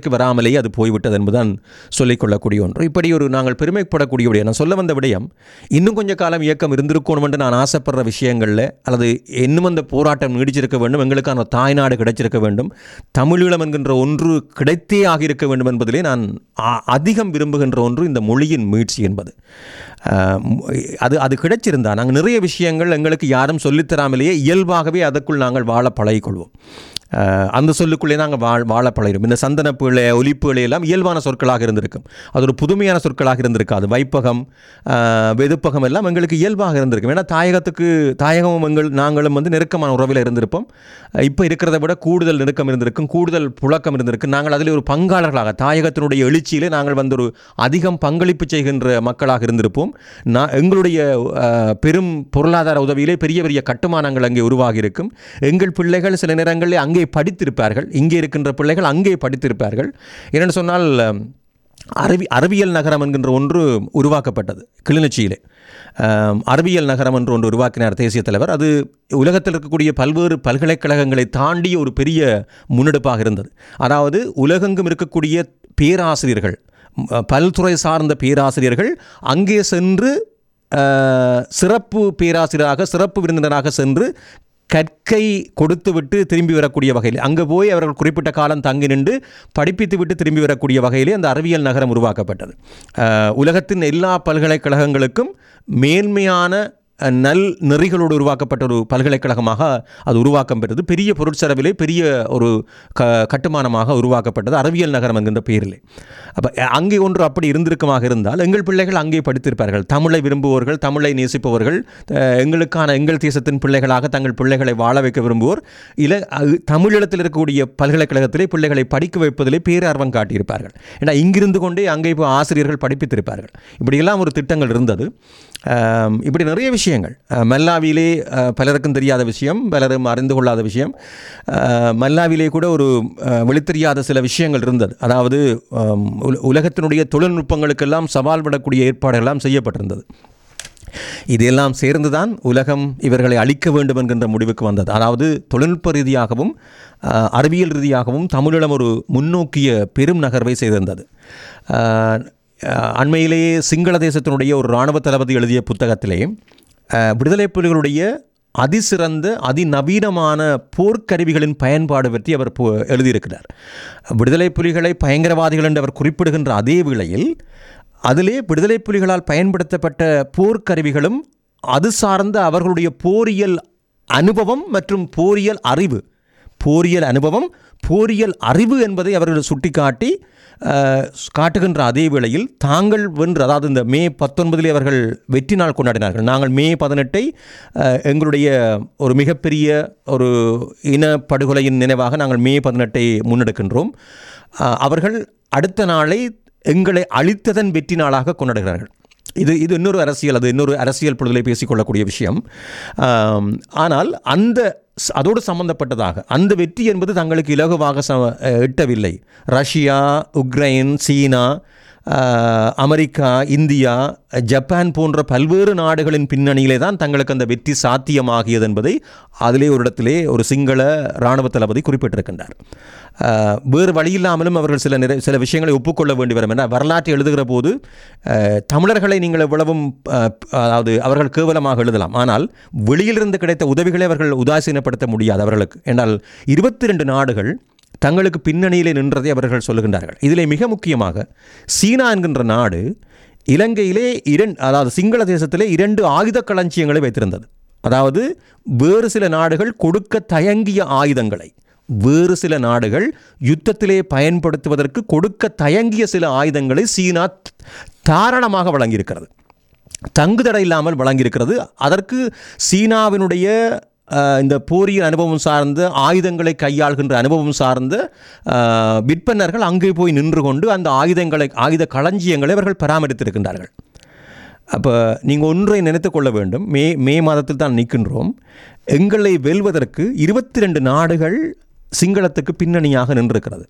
நடைமுறைக்கு வராமலேயே அது போய்விட்டது என்பதுதான் சொல்லிக்கொள்ளக்கூடிய ஒன்று இப்படி ஒரு நாங்கள் பெருமைப்படக்கூடிய விடயம் நான் சொல்ல வந்த விடயம் இன்னும் கொஞ்ச காலம் இயக்கம் இருந்திருக்கணும் என்று நான் ஆசைப்படுற விஷயங்களில் அல்லது இன்னும் அந்த போராட்டம் நீடிச்சிருக்க வேண்டும் எங்களுக்கான தாய்நாடு கிடைச்சிருக்க வேண்டும் தமிழீழம் என்கின்ற ஒன்று கிடைத்தே ஆகியிருக்க வேண்டும் என்பதிலே நான் அ- அதிகம் விரும்புகின்ற ஒன்று இந்த மொழியின் மீட்சி என்பது ஆஹ் அது அது கிடைச்சிருந்தா நாங்கள் நிறைய விஷயங்கள் எங்களுக்கு யாரும் சொல்லித்தராமலேயே இயல்பாகவே அதற்குள் நாங்கள் வாழ பழகிக்கொள்வோம் ஆஹ் அந்த சொல்லுக்குள்ளே நாங்கள் வாழ் வாழ பழகிறோம் இந்த சந்தனப்புகளை ஒலிப்புகளை எல்லாம் இயல்பான சொற்களாக இருந்திருக்கும் அது ஒரு புதுமையான சொற்களாக இருந்திருக்காது வைப்பகம் ஆஹ் வெதுப்பகம் எல்லாம் எங்களுக்கு இயல்பாக இருந்திருக்கும் ஏன்னா தாயகத்துக்கு தாயகமும் எங்கள் நாங்களும் வந்து நெருக்கமான உறவில் இருந்திருப்போம் இப்போ இருக்கிறத விட கூடுதல் நெருக்கம் இருந்திருக்கும் கூடுதல் புழக்கம் இருந்திருக்கும் நாங்கள் அதில் ஒரு பங்காளர்களாக தாயகத்தினுடைய எழுச்சியிலே நாங்கள் வந்து ஒரு அதிகம் பங்களிப்பு செய்கின்ற மக்களாக இருந்திருப்போம் நான் எங்களுடைய அஹ், பெரும் பொருளாதார உதவியிலே பெரிய பெரிய கட்டுமானங்கள் அங்கே உருவாகி இருக்கும் எங்கள் பிள்ளைகள் சில நேரங்களில் அங்கே படித்திருப்பார்கள் இங்கே இருக்கின்ற பிள்ளைகள் அங்கே படித்திருப்பார்கள் என்னென்னு சொன்னால் அஹ், அறிவி அறிவியல் நகரம் என்கின்ற ஒன்று உருவாக்கப்பட்டது கிளிநொச்சியிலே அஹ், அறிவியல் நகரம் என்று ஒன்று உருவாக்கினார் தேசிய தலைவர் அது உலகத்தில் இருக்கக்கூடிய பல்வேறு பல்கலைக்கழகங்களை தாண்டிய ஒரு பெரிய முன்னெடுப்பாக இருந்தது அதாவது உலகெங்கும் இருக்கக்கூடிய பேராசிரியர்கள் ம், பல்துறை சார்ந்த பேராசிரியர்கள் அங்கே சென்று அஹ், சிறப்பு பேராசிரியராக சிறப்பு விருந்தினராக சென்று கற்கை கொடுத்துவிட்டு திரும்பி வரக்கூடிய வகையில் அங்கே போய் அவர்கள் குறிப்பிட்ட காலம் தங்கி நின்று படிப்பித்து விட்டு திரும்பி வரக்கூடிய வகையிலே அந்த அறிவியல் நகரம் உருவாக்கப்பட்டது அஹ், உலகத்தின் எல்லா பல்கலைக்கழகங்களுக்கும் மேன்மையான அஹ், நல் நெறிகளோடு உருவாக்கப்பட்ட ஒரு பல்கலைக்கழகமாக அது உருவாக்கம் பெற்றது பெரிய பொருட்செலவிலே பெரிய ஒரு க கட்டுமானமாக உருவாக்கப்பட்டது அறிவியல் நகரம் என்கின்ற பெயரிலே அப்போ அங்கே ஒன்று அப்படி இருந்திருக்குமாக இருந்தால் எங்கள் பிள்ளைகள் அங்கே படித்திருப்பார்கள் தமிழை விரும்புவோர்கள் தமிழை நேசிப்பவர்கள் அஹ், எங்களுக்கான எங்கள் தேசத்தின் பிள்ளைகளாக தங்கள் பிள்ளைகளை வாழ வைக்க விரும்புவோர் இல அஹ், தமிழீழத்தில் இருக்கக்கூடிய பல்கலைக்கழகத்திலே பிள்ளைகளை படிக்க வைப்பதிலே பேரார்வம் காட்டியிருப்பார்கள் ஏன்னா இங்கிருந்து கொண்டே அங்கே இப்போ ஆசிரியர்கள் படிப்பித்திருப்பார்கள் இப்படியெல்லாம் ஒரு திட்டங்கள் இருந்தது ஆம், இப்படி நிறைய விஷயங்கள் அஹ், மல்லாவிலே அஹ், பலருக்கும் தெரியாத விஷயம் பலரும் அறிந்து கொள்ளாத விஷயம் அஹ், மல்லாவிலே கூட ஒரு அஹ், வெளித்தெரியாத சில விஷயங்கள் இருந்தது அதாவது ஆம், உல- உலகத்தினுடைய தொழில்நுட்பங்களுக்கெல்லாம் சவால் விடக்கூடிய ஏற்பாடுகள்லாம் செய்யப்பட்டிருந்தது இதெல்லாம் சேர்ந்துதான் உலகம் இவர்களை அழிக்க வேண்டும் என்கின்ற முடிவுக்கு வந்தது அதாவது தொழில்நுட்ப ரீதியாகவும் அஹ், அறிவியல் ரீதியாகவும் தமிழீழம் ஒரு முன்னோக்கிய பெரும் நகர்வை செய்திருந்தது அஹ், அஹ், அண்மையிலேயே சிங்கள தேசத்தினுடைய ஒரு இராணுவ தளபதி எழுதிய புத்தகத்திலே அஹ், விடுதலை புலிகளுடைய அதிசிறந்த அதிநவீனமான போர்க்கருவிகளின் பயன்பாடு பற்றி அவர் பு- எழுதியிருக்கிறார் விடுதலை புலிகளை பயங்கரவாதிகள் என்று அவர் குறிப்பிடுகின்ற அதே வேளையில் அதிலே விடுதலை புலிகளால் பயன்படுத்தப்பட்ட போர்க்கருவிகளும் அது சார்ந்த அவர்களுடைய போரியல் அனுபவம் மற்றும் போரியல் அறிவு போரியல் அனுபவம் போரியல் அறிவு என்பதை அவர்கள் சுட்டிக்காட்டி அஹ், காட்டுகின்ற அதே வேளையில் தாங்கள் வென்று அதாவது இந்த மே பத்தொன்பதிலே அவர்கள் வெற்றி நாள் கொண்டாடினார்கள் நாங்கள் மே பதினெட்டை அஹ், எங்களுடைய ஒரு மிகப்பெரிய ஒரு இனப்படுகொலையின் நினைவாக நாங்கள் மே பதினெட்டை முன்னெடுக்கின்றோம் அஹ், அவர்கள் அடுத்த நாளை எங்களை அழித்ததன் வெற்றி நாளாக கொண்டாடுகிறார்கள் இது இது இன்னொரு அரசியல் அது இன்னொரு அரசியல் பொழுதிலே பேசிக்கொள்ளக்கூடிய விஷயம் ஆம், ஆனால் அந்த ஸ்- அதோடு சம்பந்தப்பட்டதாக அந்த வெற்றி என்பது தங்களுக்கு இலகுவாக ச அஹ், எட்டவில்லை ரஷ்யா உக்ரைன் சீனா ஆஹ், அமெரிக்கா இந்தியா ஜப்பான் போன்ற பல்வேறு நாடுகளின் பின்னணியிலே தான் தங்களுக்கு அந்த வெற்றி சாத்தியமாகியது என்பதை அதிலே ஒரு இடத்திலே ஒரு சிங்கள இராணுவ தளபதி குறிப்பிட்டிருக்கின்றார் ஆஹ், வேறு வழியில்லாமலும் அவர்கள் சில நிறை சில விஷயங்களை ஒப்புக்கொள்ள வேண்டி வரும் என வரலாற்றை எழுதுகிற போது ஆஹ், தமிழர்களை நீங்கள் எவ்வளவும் ஆஹ், அதாவது அவர்கள் கேவலமாக எழுதலாம் ஆனால் வெளியிலிருந்து கிடைத்த உதவிகளை அவர்கள் உதாசீனப்படுத்த முடியாது அவர்களுக்கு என்றால் இருபத்தி ரெண்டு நாடுகள் தங்களுக்கு பின்னணியிலே நின்றதை அவர்கள் சொல்லுகின்றார்கள் இதிலே மிக முக்கியமாக சீனா என்கின்ற நாடு இலங்கையிலே இரண்டு அதாவது சிங்கள தேசத்திலே இரண்டு ஆயுத களஞ்சியங்களை வைத்திருந்தது அதாவது வேறு சில நாடுகள் கொடுக்க தயங்கிய ஆயுதங்களை வேறு சில நாடுகள் யுத்தத்திலே பயன்படுத்துவதற்கு கொடுக்க தயங்கிய சில ஆயுதங்களை சீனா தாராளமாக வழங்கியிருக்கிறது தங்குதடை இல்லாமல் வழங்கியிருக்கிறது அதற்கு சீனாவினுடைய அஹ், இந்த போரியல் அனுபவம் சார்ந்த ஆயுதங்களை கையாள்கின்ற அனுபவம் சார்ந்த அஹ், விற்பனர்கள் அங்கே போய் நின்று கொண்டு அந்த ஆயுதங்களை ஆயுத களஞ்சியங்களை அவர்கள் பராமரித்திருக்கின்றார்கள் அப்போ நீங்கள் ஒன்றை நினைத்து கொள்ள வேண்டும் மே மே மாதத்தில் தான் நிற்கின்றோம் எங்களை வெல்வதற்கு இருபத்தி ரெண்டு நாடுகள் சிங்களத்துக்கு பின்னணியாக நின்றிருக்கிறது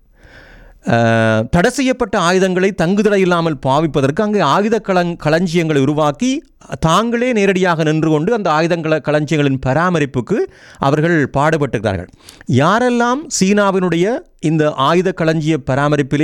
அஹ், தடை செய்யப்பட்ட ஆயுதங்களை தங்குதடை இல்லாமல் பாவிப்பதற்கு அங்கே ஆயுத களங் களஞ்சியங்களை உருவாக்கி தாங்களே நேரடியாக நின்று கொண்டு அந்த ஆயுதங்கள களஞ்சியங்களின் பராமரிப்புக்கு அவர்கள் பாடுபட்டிருக்கிறார்கள் யாரெல்லாம் சீனாவினுடைய இந்த ஆயுத களஞ்சிய பராமரிப்பிலே